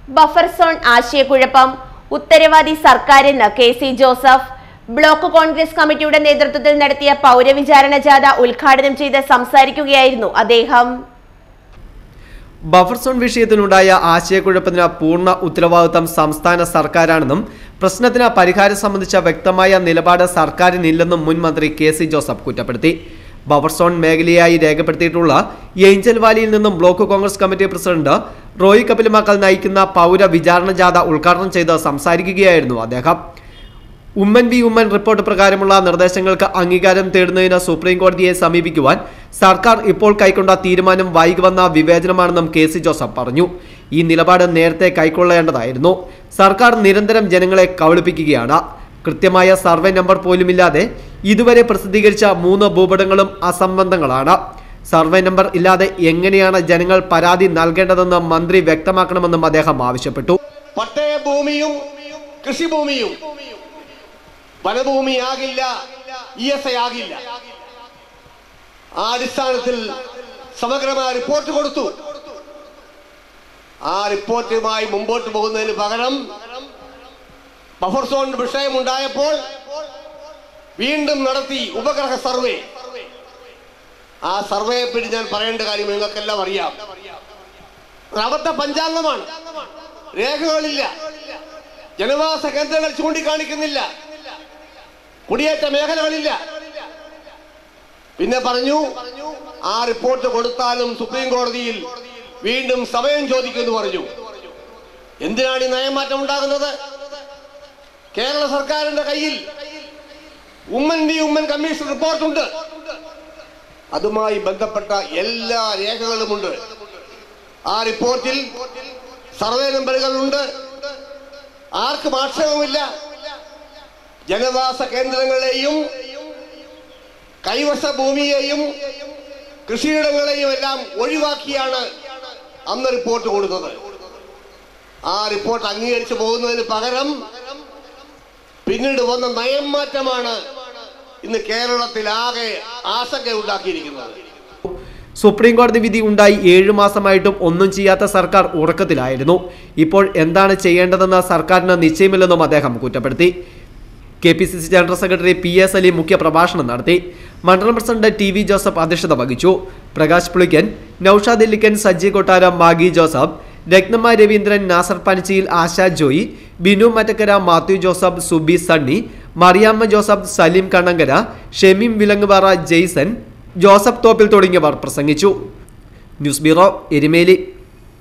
buffer zone ആശയക്കുഴപ്പം ഉത്തരവാദി സർക്കാരെന്ന് K C Joseph block Congress കമ്മിറ്റിയുടെ നേതൃത്വത്തിൽ നടത്തിയ പൗരവിചാരണ ജാഥ ഉദ്ഘാടനം ചെയ്ത് സംസാരിക്കുകയായിരുന്നു അദ്ദേഹം ബഫർ സോൺ വിഷയത്തിലുണ്ടായ ആശയക്കുഴപ്പത്തിന് പൂർണ്ണ ഉത്തരവാദിത്തം സംസ്ഥാന സർക്കാരാണെന്നും പ്രശ്നത്തിന് പരിഹാരം സംബന്ധിച്ച വ്യക്തമായ നിലപാട് സർക്കാരിനില്ലെന്നും മുൻ മന്ത്രി കെ സി ജോസഫ് കുറ്റപ്പെടുത്തി ബഫർ സോൺ മേഖലയായി രേഖപ്പെടുത്തിയിട്ടുള്ള ഏഞ്ചൽ വാലിയിൽ നിന്നും block Congress committee president Roy Kapilumakkal നയിക്കുന്ന പൗര വിചാരണ ജാഥ ഉദ്ഘാടനം ചെയ്ത് സംസാരിക്കുകയായിരുന്നു അദ്ദേഹം ഉമ്മൻ വി ഉമ്മൻ റിപ്പോർട്ട് പ്രകാരമുള്ള നിർദ്ദേശങ്ങൾക്ക് അംഗീകാരം തേടുന്നതിന് സുപ്രീം കോടതിയെ സമീപിക്കുവാൻ സർക്കാർ ഇപ്പോൾ കൈക്കൊണ്ട തീരുമാനം വൈകുവന്ന വിവേചനമാണെന്നും കെ സി ജോസഫ് പറഞ്ഞു ഈ നിലപാട് നേരത്തെ കൈക്കൊള്ളേണ്ടതായിരുന്നു സർക്കാർ നിരന്തരം ജനങ്ങളെ കബളിപ്പിക്കുകയാണ് കൃത്യമായ സർവേ നമ്പർ പോലുമില്ലാതെ ഇതുവരെ പ്രസിദ്ധീകരിച്ച മൂന്ന് ഭൂപടങ്ങളും അസംബന്ധങ്ങളാണ് സർവേ നമ്പർ ഇല്ലാതെ എങ്ങനെയാണ് ജനങ്ങൾ പരാതി നൽകേണ്ടതെന്ന് മന്ത്രി വ്യക്തമാക്കണമെന്നും അദ്ദേഹം ആവശ്യപ്പെട്ടു പട്ടയ ഭൂമിയും കൃഷിഭൂമിയും വനഭൂമിയാകില്ല ഇ എസ് ഐ ആകില്ല ആ അടിസ്ഥാനത്തിൽ സമഗ്രമായ റിപ്പോർട്ട് കൊടുത്തു ആ റിപ്പോർട്ടുമായി മുമ്പോട്ട് പോകുന്നതിന് പകരം ബഫർ സോൺ വിഷയമുണ്ടായപ്പോൾ വീണ്ടും നടത്തി ഉപഗ്രഹ സർവേ ആ സർവേയെ പറ്റി ഞാൻ പറയേണ്ട കാര്യം നിങ്ങൾക്കെല്ലാം അറിയാം ഒരു അബദ്ധ പഞ്ചാംഗമാണ് രേഖകളില്ല ജനവാസ കേന്ദ്രങ്ങൾ ചൂണ്ടിക്കാണിക്കുന്നില്ല കുടിയേറ്റ മേഖലകളില്ല പിന്നെ പറഞ്ഞു ആ റിപ്പോർട്ട് കൊടുത്താലും സുപ്രീം കോടതിയിൽ വീണ്ടും സമയം ചോദിക്കുമെന്ന് പറഞ്ഞു എന്തിനാണ് ഈ നയമാറ്റം ഉണ്ടാകുന്നത് കേരള സർക്കാരിന്റെ കയ്യിൽ ഉമ്മൻ വി ഉമ്മൻ കമ്മീഷൻ റിപ്പോർട്ടുണ്ട് അതുമായി ബന്ധപ്പെട്ട എല്ലാ രേഖകളുമുണ്ട് ആ റിപ്പോർട്ടിൽ സർവേ നമ്പറുകളുണ്ട് ആർക്കും ആക്ഷേപമില്ല ജനവാസ കേന്ദ്രങ്ങളെയും കൈവശ ഭൂമിയെയും കൃഷിയിടങ്ങളെയും എല്ലാം ഒഴിവാക്കിയാണ് അന്ന് റിപ്പോർട്ട് കൊടുത്തത് ആ റിപ്പോർട്ട് അംഗീകരിച്ചു പോകുന്നതിന് പകരം പിന്നീട് വന്ന നയം മാറ്റമാണ് ഇന്ന് കേരളത്തിൽ ആകെ ആശങ്ക ഉണ്ടാക്കിയിരിക്കുന്നത് സുപ്രീം കോടതി വിധി ഉണ്ടായി ഏഴു മാസമായിട്ടും ഒന്നും ചെയ്യാത്ത സർക്കാർ ഉറക്കത്തിലായിരുന്നു ഇപ്പോൾ എന്താണ് ചെയ്യേണ്ടതെന്ന് സർക്കാരിന് നിശ്ചയമില്ലെന്നും അദ്ദേഹം കുറ്റപ്പെടുത്തി K P C C general secretary P S Ali മുഖ്യ പ്രഭാഷണം നടത്തി മണ്ഡലം പ്രസിഡന്റ് ടി വി ജോസഫ് അധ്യക്ഷത വഹിച്ചു പ്രകാശ് പുളിക്കൻ നൌഷാദ് ഇല്ലിക്കൻ സജ്ജി കൊട്ടാരം മാഗി ജോസഫ് രത്നമ്മ രവീന്ദ്രൻ നാസർ പനച്ചിയിൽ ആശ ജോയി ബിനു മറ്റക്കര മാത്യു ജോസഫ് സുബി സണ്ണി മറിയാമ്മ ജോസഫ് സലീം കണ്ണങ്കര ഷെമീം വിലങ്ങുപാറ ജെയ്സൺ ജോസഫ് തോപ്പിൽ തുടങ്ങിയവർ പ്രസംഗിച്ചു ന്യൂസ് ബ്യൂറോ എരുമേലി